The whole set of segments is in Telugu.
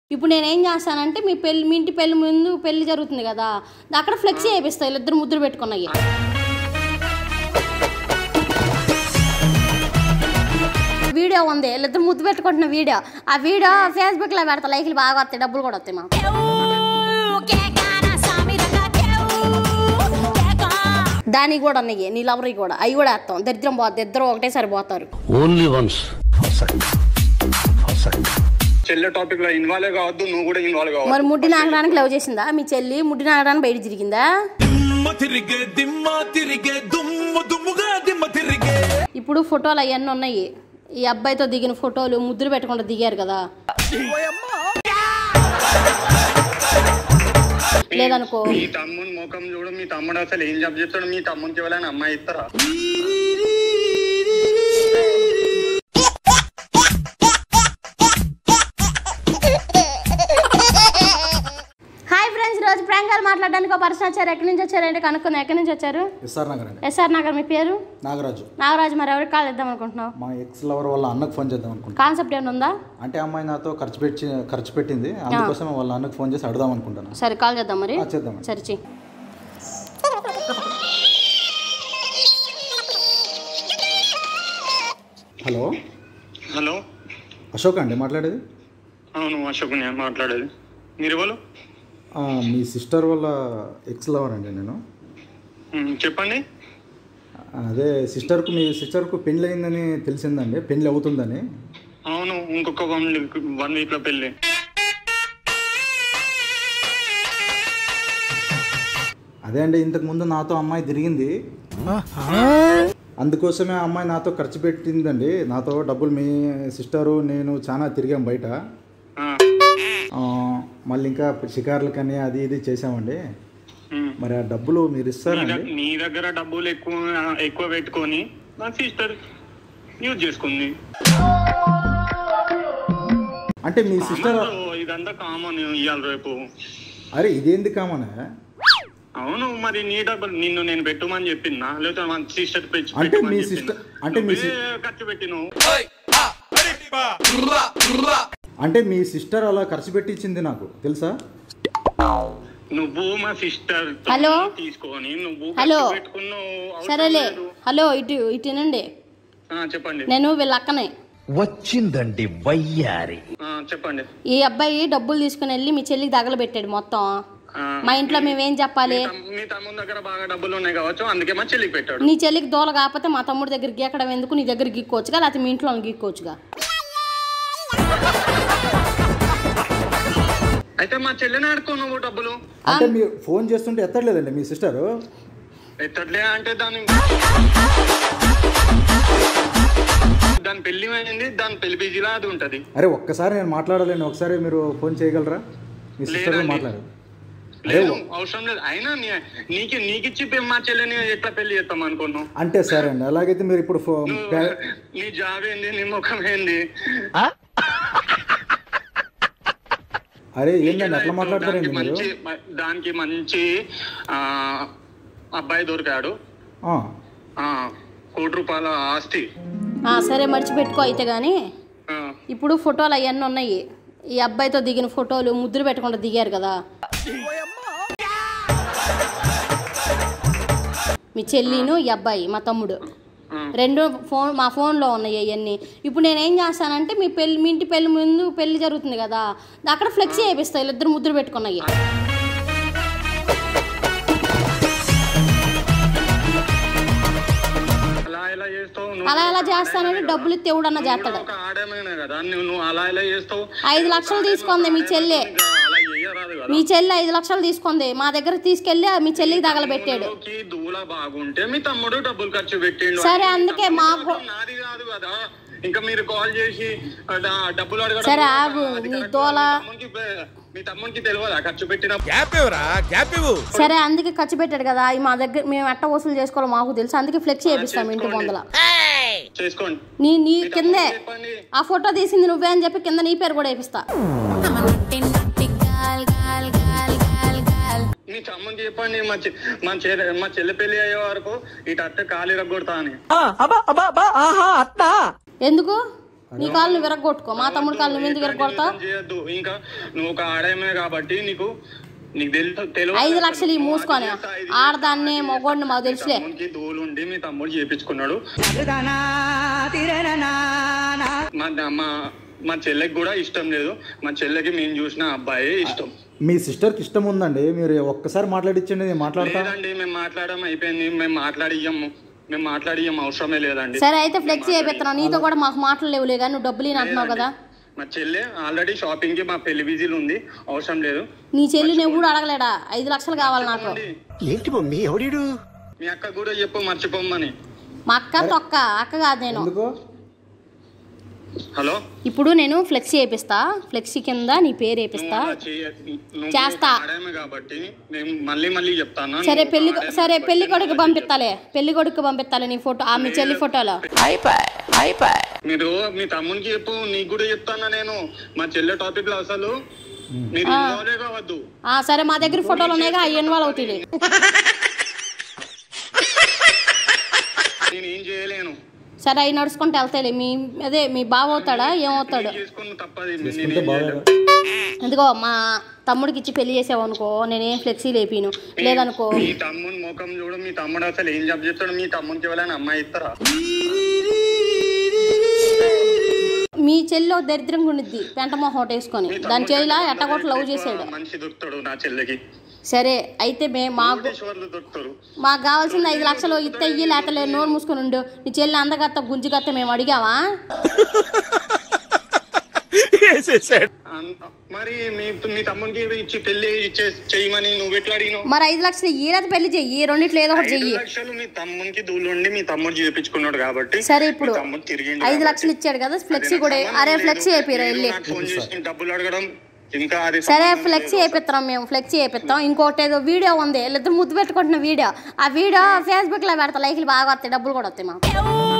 ఇప్పుడు నేను ఏం చేస్తానంటే మీ పెళ్లి మీ ఇంటి పెళ్లి ముందు పెళ్లి జరుగుతుంది కదా అక్కడ ఫ్లెక్సీ వేపిస్తా వీళ్ళిద్దరు ముద్దులు పెట్టుకున్నాయి వీడియో ఉంది వీళ్ళిద్దరు ముద్దు పెట్టుకుంటున్న వీడియో ఆ వీడియో ఫేస్బుక్ లో పెడతా లైక్లు బాగా వస్తాయి డబ్బులు కూడా వస్తాయి మాకు దానికి కూడా ఉన్నాయి నీ లవరీ కూడా అవి కూడా వేస్తాం దరిద్రం పోతుంది ఇద్దరు ఒకటేసారి పోతారు ఓన్లీ వన్స్ చెల్లె టాపిక్ లో ఇన్వాల్వ్ కావద్దు నువ్వు కూడా ఇన్వాల్వ్ కావద్దు మరి ముడ్డి నాగడానికి లవ్ చేసిందా మీ చెల్లి ముడ్డి నాగడానికి బయట తిరిగిందా దిమ్మ తిరిగే దిమ్మ తిరిగే దుమ్ము దుమ్ముగా దిమ్మ తిరిగే ఇప్పుడు ఫోటోలు అవన్నీ ఉన్నాయి ఈ అబ్బాయితో దిగిన ఫోటోలు ముద్దులు పెట్టకుండా దిగారు కదా లేదనుకో మీ తమ్ముని ముఖం చూడు మీ తమ్ముడు అసలు ఏం జాబ్ చేస్తాడు మీ తమ్మునికి ఎవరైనా అమ్మాయి ఇస్తారా హాయ్ ఫ్రెండ్స్ రోజు ప్రాంకాలు మాట్లాడడానికి ఒక పర్సన్ వచ్చారు ఎక్కడి నుంచి వచ్చారంటే కనుక్కుందాం ఎక్కడి నుంచి వచ్చారు ఎస్ఆర్ నగర్ అండి ఎస్ఆర్ నగర్ మీ పేరు నాగరాజు నాగరాజు మరి ఎవరికి కాల్ ఇద్దాం అనుకుంటున్నావు మా ఎక్స్ లవర్ వాళ్ళ అన్నకు ఫోన్ చేద్దాం అనుకుంటున్నాను కాన్సెప్ట్ ఏమైనా ఉందా అంటే అమ్మాయి నాతో ఖర్చు పెట్టి ఖర్చు పెట్టింది అందుకోసం వాళ్ళ అన్నకు ఫోన్ చేసి అడుగుదాం అనుకుంటున్నాను సరే కాల్ చేద్దాం మరి ఆ, చేద్దామండి. సరే చెయ్యి హలో హలో అశోక్ అండి మాట్లాడేది అవును అశోక్ నేను మాట్లాడేది మీరు ఎవరు ఆ, మీ సిస్టర్ వాళ్ళ ఎక్స్ లవర్ అండి నేను ఉమ్, చెప్పండి అదే సిస్టర్కు మీ సిస్టర్కు పెళ్ళి అయిందని తెలిసిందండి పెళ్ళి అవుతుందని అవును ఇంకొక వన్ వన్ వీక్ లో పెళ్ళి అదే అండి ఇంతకు ముందు నాతో అమ్మాయి తిరిగింది అందుకోసమే ఆ అమ్మాయి నాతో ఖర్చు పెట్టిందండి నాతో డబ్బులు మీ సిస్టరు నేను చాలా తిరిగాం బయట ఆ, ఆ, మళ్ళీ ఇంకా షికార్లకని అది ఇది చేసామండి ఉమ్. మరి ఆ డబ్బులు మీరు నీ ఇస్తారండి దగ్- నీ దగ్గర డబ్బులు ఎక్కువ ఎక్కువ పెట్టుకొని నా సిస్టర్ యూజ్ చేసుకుంది అంటే మీ సిస్టర్ అమ్మో, ఇదంతా కామన్ ఇవాళ రేపు అరే ఇదేంది కామనే అవును మరి నీ డబ్బులు నిన్ను నేను పెట్టమని చెప్పినా లేకపోతే మా సిస్టర్ అంటే మీ sister- అంటే మీ సి- ఖర్చు పెట్టినావు అంటే మీ సిస్టర్ అలా ఖర్చు పెట్టి ఇచ్చింది నాకు తెలుసా నువ్వు మా సిస్టర్ హలో? తీసుకొని నువ్వు హలో? ఖర్చు పెట్టుకున్నావు అవసరం సరేలే లేదు. హలో ఇటు ఇటు వినండి ఆ, చెప్పండి నేను వీళ్ళ అక్కనే వచ్చిందండి వయ్యారి ఆ, చెప్పండి ఈ అబ్బాయి డబ్బులు తీసుకుని వెళ్ళి మీ చెల్లికి తగలబెట్టాడు మొత్తం ఆ, మా ఇంట్లో మేమేం చెప్పాలి మీ తమ్- మీ తమ్ముని దగ్గర బాగా డబ్బులు ఉన్నాయి కావచ్చు అందుకే మా చెల్లికి పెట్టాడు నీ చెల్లికి దోల కాకపోతే మా తమ్ముడి దగ్గర గీకడం ఎందుకు నీ దగ్గర గీక్కోవచ్చుగా లేకపోతే మీ ఇంట్లో గీక్కోవచ్చుగా అయితే మా చెల్లిని ఆడుకో నువ్వు డబ్బులు అంటే మీరు ఫోన్ చేస్తుంటే ఎత్తట్లేదండి మీ సిస్టరు ఎత్తట్లే అంటే దాని దాని పెళ్లి అయింది దాని పెళ్లి బిజీలా అది ఉంటది అరే ఒక్కసారి నేను మాట్లాడలేను ఒకసారి మీరు ఫోన్ చేయగలరా మీ సిస్టర్ లేదండి. మాట్లాడారు లేదు అవసరం లేదు అయినా నీ- నీకు నీకిచ్చి పె- మా చెల్లిని ఎట్లా పెళ్లి చేస్తాం అనుకున్నావు అంటే సరే అండి అలాగైతే మీరు ఇప్పుడు ఫో- నువ్వు ప్యా- నీ జాబ్ ఏంది నీ ముఖం ఏంది అరే ఏంటండి అట్లా మాట్లాడతారండి దానికి మీరు మంచి మ- దానికి మంచి ఆ, అబ్బాయి దొరికాడు ఆ, ఆ, కోటి రూపాయల ఆస్తి ఆ, సరే మర్చిపెట్టుకో అయితే కానీ ఆ, ఇప్పుడు ఫోటోలు అవన్నీ ఉన్నాయి ఈ అబ్బాయితో దిగిన ఫోటోలు ముద్దులు పెట్టకుండా దిగారు కదా మీ చెల్లిను ఈ అబ్బాయి మా తమ్ముడు ఆ. రెండు ఫోన్ మా ఫోన్లో ఉన్నాయి అవన్నీ ఇప్పుడు నేను ఏం చేస్తానంటే మీ పెళ్లి మీ ఇంటి పెళ్లి ముందు పెళ్లి జరుగుతుంది కదా అక్కడ ఫ్లెక్సీ వేపిస్తా వీళ్ళిద్దరు ముద్దులు పెట్టుకున్నాయి అలా ఎలా చేస్తావు నువ్వు అలా ఎలా ఒక చేస్తానంటే ఆడమే డబ్బులు ఇస్తే ఎవడన్నా కదా. చేస్తాడు నువ్వు కూడా ఒక ఆడమేనే కదా నువ్వు నువ్వు అలా ఎలా చేస్తావు ఐదు లక్షలు తీసుకుంది మీ చెల్లి అలా చేయరాదు కదా మీ చెల్లి ఐదు లక్షలు తీసుకుంది మా దగ్గర తీసుకెళ్ళి మీ చెల్లికి తగలబెట్టాడు తమ్ముడికి దూల బాగుంటే మీ తమ్ముడు డబ్బులు ఖర్చు పెట్టిండు సరే, అది అందుకే తమ్ముడు మాకు- మాత్రం నాది కాదు కదా ఇంకా మీరు కాల్ చేసి ఆ, డ- డబ్బులు అడగడం సరే, కూడా ఆగు. అది నీ correct. దోల. మీ తమ్మునికి పె- మీ తమ్మునికి తెలియదా ఖర్చు పెట్టిన గ్యాప్ ఇవ్వరా గ్యాప్ ఇవ్వు సరే అందుకే ఖర్చు పెట్టాడు కదా ఈ మా దగ్గర మేము ఎట్ట వసూలు చేసుకోవాలో మాకు తెలుసు అందుకే ఫ్లెక్సీ చేపిస్తాం ఇంటి ముందల చేసుకోండి నీ నీ కిందే చెప్పండి ఆ ఫోటో తీసింది నువ్వే అని చెప్పి కింద నీ పేరు కూడా వేపిస్తా మీ తమ్మునికి చెప్పండి మా చె- మా చెల్లె మా చెల్లి పెళ్లి అయ్యే వరకు ఇటు అట్ట ఖాళీ రగ్గొడతా అని ఎందుకు నీ కాళ్ళు నువ్వు విరగొట్టుకో మా తమ్ముడు కాళ్ళు నువ్వు ఎందుకు విరగొడతావు ఎట్లాంటి చేయొద్దు ఇంకా నువ్వు ఒక ఆడమే కాబట్టి నీకు నీకు తెలుసు తెలియదు ఐదు లక్షలు ఈ మూసుకొని ఆడదాన్ని మొగోడిని మాకు తెలుసులే తమ్ముడికి దూలు ఉండి మీ తమ్ముడు చేపించుకున్నాడు మా మా మా చెల్లెకి కూడా ఇష్టం లేదు మా చెల్లెకి మేము చూసిన అబ్బాయి ఇష్టం మీ సిస్టర్కి ఇష్టం ఉందండి మీరు ఒక్కసారి మాట్లాడించండి నేను మాట్లాడతా లేదండి మేము మాట్లాడడం అయిపోయింది మేము మాట్లాడియ్యము మేము మాట్లాడియ్యం అవసరమే లేదండి సరే అయితే ఫ్లెక్సీ అయిపోతున్నావు నీతో కూడా మాకు మాటలు లేవులే కానీ నువ్వు డబ్బులు ఇని అంటున్నావు కదా మా చెల్లె ఆల్రెడీ షాపింగ్ కి మా పెళ్లి బిజీలు ఉంది అవసరం లేదు నీ చెల్లిని ఎప్పుడు అడగలేడా ఐదు లక్షలు కావాలి నాకు ఏంటి మమ్మీ ఎవడీడు మీ అక్క కూడా చెప్పు మర్చిపోమ్మని మా అక్క తొక్క అక్క కాదు నేను ఎందుకు హలో ఇప్పుడు నేను ఫ్లెక్సీ వేపిస్తా ఫ్లెక్సీ కింద నీ పేరు వేపిస్తా నువ్వు అలా చేయ- నువ్వు చేస్తా. ఆడామే కాబట్టి నేను మళ్ళీ మళ్ళీ చెప్తాను సరే నువ్వు పెళ్లి ఆడామే సరే కాబట్టి పెళ్లి నేను కొడుకు అలా పంపిస్తాలే పెళ్లి కొడుకు పంపిస్తాలే నీ ఫోటో ఆ మీ చెల్లి ఫోటోలో మీరు మీ తమ్మునికి చెప్పు నీకు కూడా చెప్తానా నేను మా చెల్లె టాపిక్ లో అసలు మీరు ఇన్వాల్వ్ కావద్దు ఆ సరే మా దగ్గర ఫోటోలు ఉన్నాయిగా అవి ఇన్వాల్వ్ అవుతుంది నేను ఏం చేయలేను సరే అవి నడుచుకుంటూ వెళ్తాయి మీ అదే మీ బావ అవుతాడా ఏమవుతాడు చేసుకుని తప్పది చేసుకుంటే నేనేం బాగా చేయలేను. ఎందుకో మా తమ్ముడికి ఇచ్చి పెళ్లి చేసావు అనుకో నేనేం ఫ్లెక్సీ లేపిను లేదనుకో మీ తమ్ముని ముఖం చూడు మీ తమ్ముడు అసలు ఏం జాబ్ చేస్తాడు మీ తమ్మునికి ఎవరైనా అమ్మాయి ఇస్తారా మీ చెల్లి ఒక దరిద్రంగా ఉండిద్ది పెంట మొహం ఒకటి వేసుకొని మీ దాని తమ్ముడు చెల్లిలా కంటే ఎట్టగొట్ట లవ్ ఎక్కువ చేసాడు మనిషి దొరుకుతాడు నా చెల్లెకి సరే అయితే మే మాకు కోటేశ్వర్లు దొరుకుతారు మాకు కావాల్సింది ఐదు లక్షలు ఇత్త ఇయ్యి లేతలే నోరు మూసుకొని ఉండు నీ చెల్లి అందగత్త గుంజుగత్త మేము అడిగావా అన్- మరి మీ మీ తమ్మునికి ఇచ్చి పెళ్లి ఇచ్చే చేయమని నువ్వు ఎట్లా అడిగినావు మరి ఐదు లక్షలు ఈ లేత పెళ్లి చెయ్యి రెండిట్లో ఏదో ఒకటి ఐదు చెయ్యి లక్షలు మీ తమ్మునికి దూలుండి మీ తమ్ముడు చేపించుకున్నాడు కాబట్టి సరే ఇప్పుడు మీ తమ్ముడు తిరిగిండు ఐదు కాబట్టి. లక్షలు ఇచ్చాడు కదా ఫ్లెక్సీ అది కూడా నాకు సంబంధం అరే లేదు. ఫ్లెక్సీ అయిపోయారా నేను వెళ్ళి నాకు ఫోన్ చేసి డబ్బులు అడగడం ఇంకా అది సరే సంబంధం ఫ్లెక్సీ లేదు. వేపిస్తాం మేము ఫ్లెక్సీ వేపిస్తాం ఇంకోటి ఏదో వీడియో ఉంది వీళ్ళిద్దరు ముద్దు పెట్టుకుంటున్న వీడియో ఆ వీడియో ఫేస్బుక్ లో పెడతా లైక్లు బాగా వస్తాయి డబ్బులు కూడా వస్తాయి మాకు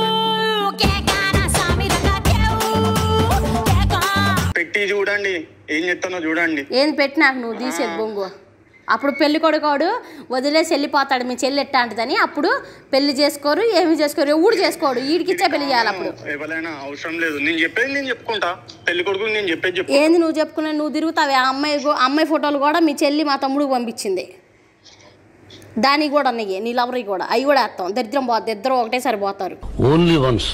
పెట్టి చూడండి ఏం చెప్తానో చూడండి ఏం పెట్టి నాకు నువ్వు తీసేది బొంగు అప్పుడు పెళ్లి కొడుకోడు వదిలేసి వెళ్ళిపోతాడు మీ చెల్లి ఎట్టాంటిదని అప్పుడు పెళ్లి చేసుకోరు ఏమి చేసుకోరు ఎవడు చేసుకోడు వీడికిచ్చే పెళ్లి చేయాలి అప్పుడు ఎవరైనా అవసరం లేదు నేను చెప్పేది నేను చెప్పుకుంటా పెళ్లి కొడుకు నేను చెప్పేది చెప్పు ఏంది నువ్వు చెప్పుకున్నా నువ్వు తిరుగుతావు ఆ అమ్మాయి గో- అమ్మాయి ఫోటోలు కూడా మీ చెల్లి మా తమ్ముడికి పంపించింది దానికి కూడా ఉన్నాయి నీ లవరీ కూడా అవి కూడా వేస్తాం దరిద్రం పోతుంది ఇద్దరు ఒకటేసారి పోతారు ఓన్లీ వన్స్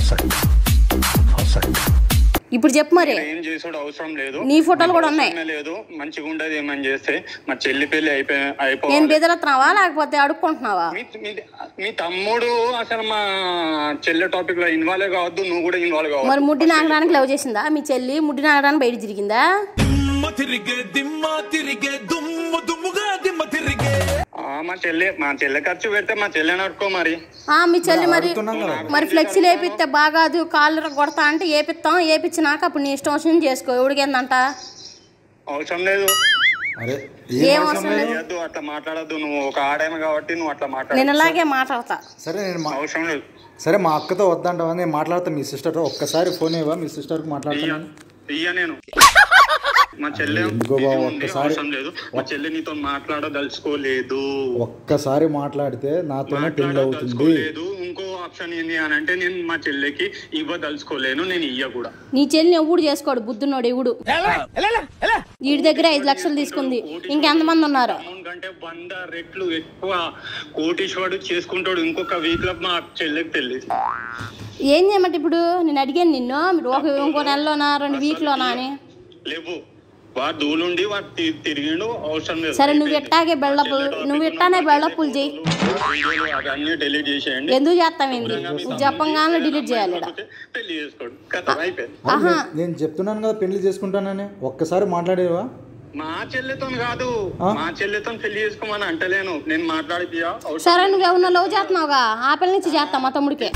ఇప్పుడు చెప్పు మరి ఏం చేసుడు అవసరం లేదు నీ ఫోటోలు కూడా ఉన్నాయి. అవసరమే లేదు మంచిగా ఉండదు ఏమని చేస్తే మా చెల్లి పెళ్లి అయిపోయి నేను అయిపోవాలి బెదిరెత్తున్నావా లేకపోతే అడుక్కుంటున్నావా మీ మీ- మీ తమ్ముడు అసలు మా చెల్లె టాపిక్ లో ఇన్వాల్వ్ కావద్దు నువ్వు కూడా ఇన్వాల్వ్ మరి కావద్దు ముడ్డి నాగడానికి లవ్ చేసిందా మీ చెల్లి ముడ్డి నాగడానికి బయట తిరిగిందా దిమ్మ తిరిగే దిమ్మ తిరిగే దుమ్ము దుమ్ముగా దిమ్మ తిరిగే ఆ, మా చెల్లె మా చెల్లె ఖర్చు పెడితే మా చెల్లె నడుకో మరి ఆ మీ చెల్లి మరి అడుగుతున్నాం కదా. మరి ఫ్లెక్సీ లేపిస్తే బాగాదు కాళ్ళు కొడతా అంటే ఏపిస్తాం ఏపిచ్చినాక అప్పుడు నీ ఇష్టం వచ్చింది చేసుకో ఎవడికేందంట అవసరం లేదు అరే ఏం అవసరం లేదు చేయొద్దు అట్లా మాట్లాడద్దు నువ్వు ఒక ఆడేమ కాబట్టి నువ్వు అట్లా నేను మాట్లాడ ఇలాగే మాట్లాడతా సరే నేను మా అవసరం లేదు సరే మా అక్కతో వద్దంటావా నేను మాట్లాడతా మీ సిస్టర్తో ఒక్కసారి ఫోన్ ఇవ్వ మీ సిస్టర్కి ఇయ్య మాట్లాడతాను ఇయ్య నేను మా చెల్లె ఎందుకో busy బావ, ఉంది, ఒక్కసారి- అవసరం లేదు మా చెల్లె నీతో మాట్లాడదలుచుకోలేదు ఒక్కసారి మాట్లాడితే నాతోనే పెళ్ళి అవుతుంది మాట్లాడదలుచుకోలేదు ఇంకో ఆప్షన్ ఏంటి అని అంటే నేను మా చెల్లెకి ఇవ్వదలుచుకోలేను నేను ఇయ్య కూడా నీ చెల్లిని ఎవడు చేసుకోడు బుద్ధున్నోడు ఎవడు వీడి దగ్గర ఐదు లక్షలు తీసుకుంది ఇంకెంతమంది ఉన్నారు అమౌంట్ కంటే వంద రెట్లు ఎక్కువ కోటీశ్వరుడు చేసుకుంటాడు ఇంకొక వీక్ లో మా చెల్లెకి పెళ్లి ఏం చేయమంటే ఇప్పుడు నేను అడిగాను నిన్ను మీరు ఒక ఇంకో నెలలోనా రెండు వీక్లోనా అని లేవు వాడు దూలుండి వాడు తి- తిరిగిండు అవసరం లేదు సరే నువ్వు ఎట్టాగే బెళ్ళప్పులు నువ్వు ఎట్టానే బెళ్ళప్పులు చెయ్యి వీడియోలు అవన్నీ డిలీట్ చేసేయండి ఎందుకు చేస్తావేంది నువ్వు చెప్పంగానే డిలీట్ చేయాలి ఈడ. పెళ్లి చేసుకోండి కథ అయిపోయింది అరే, నేను- నేను చెప్తున్నాను కదా పెళ్లి చేసుకుంటానని ఒక్కసారి మాట్లాడేవా మా చెల్లెతో కాదు ఆ? మా చెల్లెతో పెళ్లి చేసుకోమని అంటలేను నేను మాట్లాడిపియా అవసరం సరే నువ్వు ఎవరినో లవ్ చేస్తున్నావుగా ఆ పిల్ల నుంచి చేస్తా మా తమ్ముడికి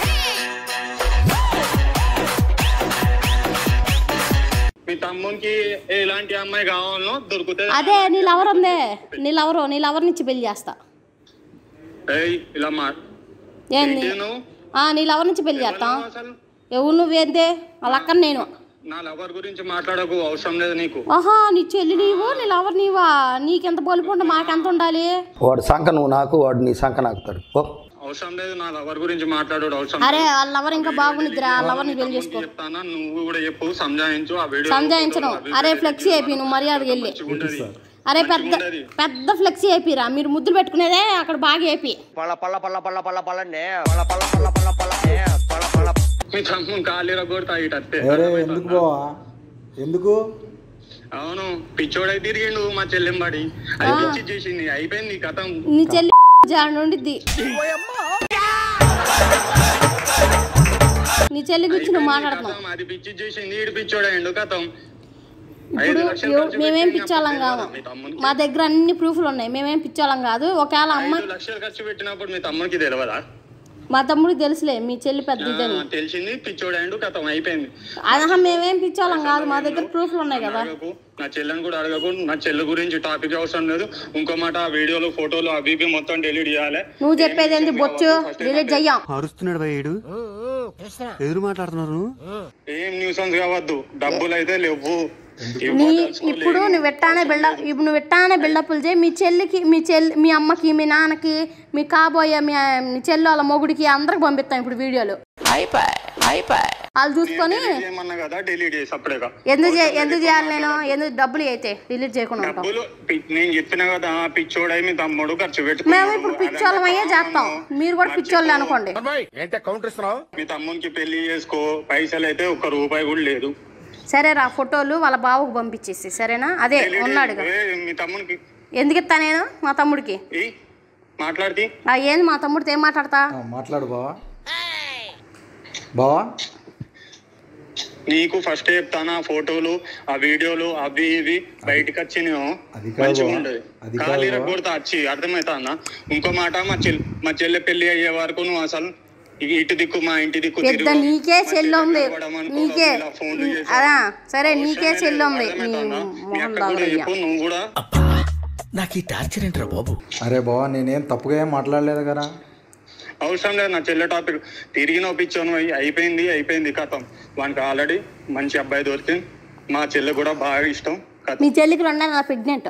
మీ తమ్మునికి ఎలాంటి అమ్మాయి కావాలనో దొరుకుతుంది అదే నీ లవర్ ఉందే నీ లవరు నీ లవర్ నుంచి పెళ్లి చేస్తా ఏయ్, ఇలా మా ఏంది ఏంటి నువ్వు? ఆ నీ లవర్ నుంచి పెళ్లి చేస్తాం ఎవరు అసలు ఎవరు నువ్వేందే వాళ్ళ అక్కని నేను నా లవర్ గురించి మాట్లాడకు అవసరం లేదు నీకు ఆహా నీ చెల్లి నీవు నీ లవర్ నీవా నీకెంత బలిపుంటే మాకెంత ఉండాలి వాడు సంక నువ్వు నాకు వాడు నీ సంక నాకుతాడు ఓ అవసరం లేదు నా లవర్ గురించి మాట్లాడు అవసరం అరే వాళ్ళ లవర్ ఇంకా బాగుండిద్దిరా ఆ లవర్ని పెళ్లి చేసుకో చెప్తానా నువ్వు కూడా చెప్పు సంజాయించు ఆ వీడియో సంజాయించను అరే ఫ్లెక్సీ అయిపోయి నువ్వు మర్యాదకి వెళ్ళి అరే పెద్ద పెద్ద ఫ్లెక్సీ అయిపోయిరా మీరు ముద్దులు పెట్టుకునేదే అక్కడ బాగా అయిపోయి మీ తమ్ముని కాలు కొడతా ఇటత్తే అరే ఎందుకు బావా ఎందుకు అవును పిచ్చోడై తిరిగిండు మా చెల్లెంబడి అది పిచ్చి చేసింది అయిపోయింది కథ నీ చెల్లి జాడ ఉండిద్ది నీ చెల్లి గురించి నువ్వు మాట్లాడుతున్నావు అది పిచ్చి చేసింది ఈడు పిచ్చోడైండు కథం ఇప్పుడు ఎవ- మేమేం పిచ్చోళ్ళం కాదు మీ తమ్మునికి మా దగ్గర అన్ని ప్రూఫ్లు ఉన్నాయి మేమేం పిచ్చోళ్ళం కాదు ఒకవేళ అమ్మ ఐదు లక్షలు ఖర్చు పెట్టినప్పుడు మీ తమ్మునికి తెలియదా మా తమ్ముడికి తెలుసులే మీ చెల్లి పెద్ద ఇదని ఆ, తెలిసింది పిచ్చోడైండు కథం అయిపోయింది అదహా మేమేం పిచ్చోళ్ళం కాదు మా దగ్గర ప్రూఫ్లు ఉన్నాయి కదా అడగకు నా చెల్లెని కూడా అడగకు నా చెల్లె గురించి టాపిక్ అవసరం లేదు ఇంకో మాట ఆ వీడియోలు ఫోటోలు అవి ఇవి మొత్తం డిలీట్ చేయాలి నువ్వు చెప్పేది ఏంటి బొచ్చు డిలీట్ చెయ్యం అరుస్తున్నాడు భయ్యుడు ఎదురు మాట్లాడుతున్నారు ఏం న్యూసెన్స్ కావద్దు డబ్బులు అయితే లేవు నీ ఇప్పుడు నువ్వు ఎట్టానే బిల్డప్ ఇప్పుడు నువ్వు ఎట్టానే బిల్డప్లు చేయి మీ చెల్లికి మీ చెల్లి మీ అమ్మకి మీ నాన్నకి మీ కాబోయే మీ మీ చెల్లి వాళ్ళ మొగుడికి అందరికి పంపిస్తాం ఇప్పుడు వీడియోలు వాళ్ళు చూసుకొని ఏమన్నా కదా డిలీట్ చేసి అప్పుడేగా ఎందుకు చే- ఎందుకు చేయాలి నేను ఎందుకు డబ్బులు అయితే డిలీట్ చేయకుండా ఉంటాం డబ్బులు పి- నేను చెప్పిన కదా పిచ్చోడై మీ తమ్ముడు ఖర్చు మేము ఇప్పుడు పిచ్చోళ్ళమయ్యే చేస్తాం మీరు కూడా పిచ్చోళ్ళే అనుకోండి మీ తమ్మునికి పెళ్లి చేసుకో పైసలు అయితే ఒక్క రూపాయి కూడా లేదు సరేరా ఫోటోలు వాళ్ళ బావకు పంపించేసి సరేనా అదే ఉన్నాడు ఏ, మీ తమ్మునికి ఎందుకు ఇస్తా నేను మా తమ్ముడికి ఏ మాట్లాడితే ఆ ఏంది మా తమ్ముడితో ఏం మాట్లాడతా ఆ, మాట్లాడు బావా బావా నీకు ఫస్ట్ చెప్తాను ఆ ఫోటోలు ఆ వీడియోలు అవి ఇవి బయటకు వచ్చినాయో అది కాదు మంచిగా బావ. ఉండదు అది కాదు ఖాళీ బావ. కొడతా వచ్చి అర్థమవుతా అన్న ఇంకో మాట మా చెల్లి మా చెల్లె పెళ్లి అయ్యే వరకు నువ్వు అసలు ఇ- ఇటు దిక్కు మా ఇంటి దిక్కు పెద్ద తిరుగు. నీకే మా చెల్లి ఉంది కలవడం అనుకో, నీకే ఇలా ఫోన్లు చేసి అదా సరే నీకే అవసరమే చెల్లి లేదు, ఉంది నీ అర్థమవుతుందా? మీ మొహం అక్క కూడా దాగురయ్యా చెప్పు నువ్వు కూడా నాకు ఈ టార్చర్ ఏంట్రా బాబు అరే బావా నేనేం తప్పుగా ఏం మాట్లాడలేదు కదా అవసరం లేదు నా చెల్లె టాపిక్ తిరిగి నొప్పించాను అయి- అయిపోయింది అయిపోయింది కథం వానికి ఆల్రెడీ మంచి అబ్బాయి దొరికింది మా చెల్లె కూడా బాగా ఇష్టం కథం మీ చెల్లికి రెండు నెలల ప్రెగ్నెంట్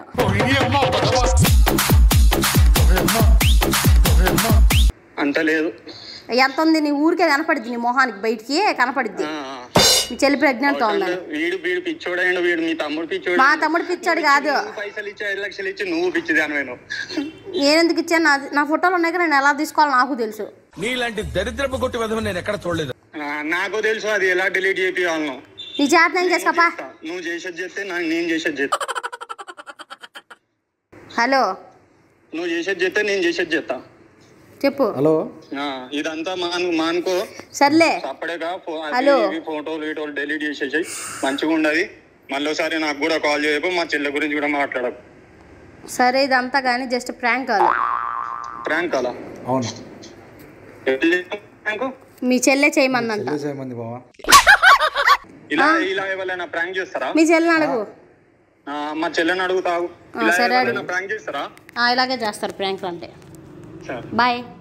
అంత లేదు ఎంత ఉంది నీ ఊరికే కనపడిద్ది నీ మొహానికి బయటికి కనపడిద్ది ఆ, మీ చెల్లి ప్రెగ్నెంట్ అవసరం ఉందని లేదు. వీడు వీడు పిచ్చోడైండు వీడు మీ తమ్ముడు పిచ్చోడు మా తమ్ముడు పిచ్చాడు కాదు నువ్వు పైసలు ఇచ్చి ఐదు లక్షలు ఇచ్చి నువ్వు పిచ్చిది అని నేను ఎందుకు ఇచ్చాను నా నా ఫోటోలు ఉన్నాయి కదా నేను ఎలా తీసుకోవాలో నాకు తెలుసు నీలాంటి దరిద్రపు కొట్టి విధం నేను ఎక్కడ చూడలేదు నాకు తెలుసు అది ఎలా డిలీట్ చేయాలను నీ చేత నేను చేసుకోపా నువ్వు చేసేది చేస్తే నాకు నేను చేసేది చేస్తా హలో నువ్వు చేసేది చేస్తే నేను చేసేది చేస్తా చెప్పు హలో ఆ, ఇదంతా మాను మానుకో సర్లే అప్పుడేగా ఫో- అవి హలో. ఇవి ఫోటోలు వీటోలు డిలీట్ చేసేసాయి మంచిగా ఉండదు మళ్ళీసారి నాకు కూడా కాల్ చేయకు మా చెల్లె గురించి కూడా మాట్లాడకు సరే ఇదంతా కానీ జస్ట్ ప్రాంక్ కాదు ప్రాంక్ అలా అవును ప్రాంక్ మీ చెల్లె చేయమందంట చెల్లి చేయమంది బావా ఇలా ఇలా ఎవరైనా ప్రాంక్ చేస్తారా మీ చెల్లిని అడుగు ఆ, మా చెల్లెని అడుగుతావు ఆ, ఇలా సరే ఎవరైనా అడుగు. ప్రాంక్ చేస్తారా ఆ, ఇలాగే చేస్తారు ప్రాంక్లు అంటే సరే బాయ్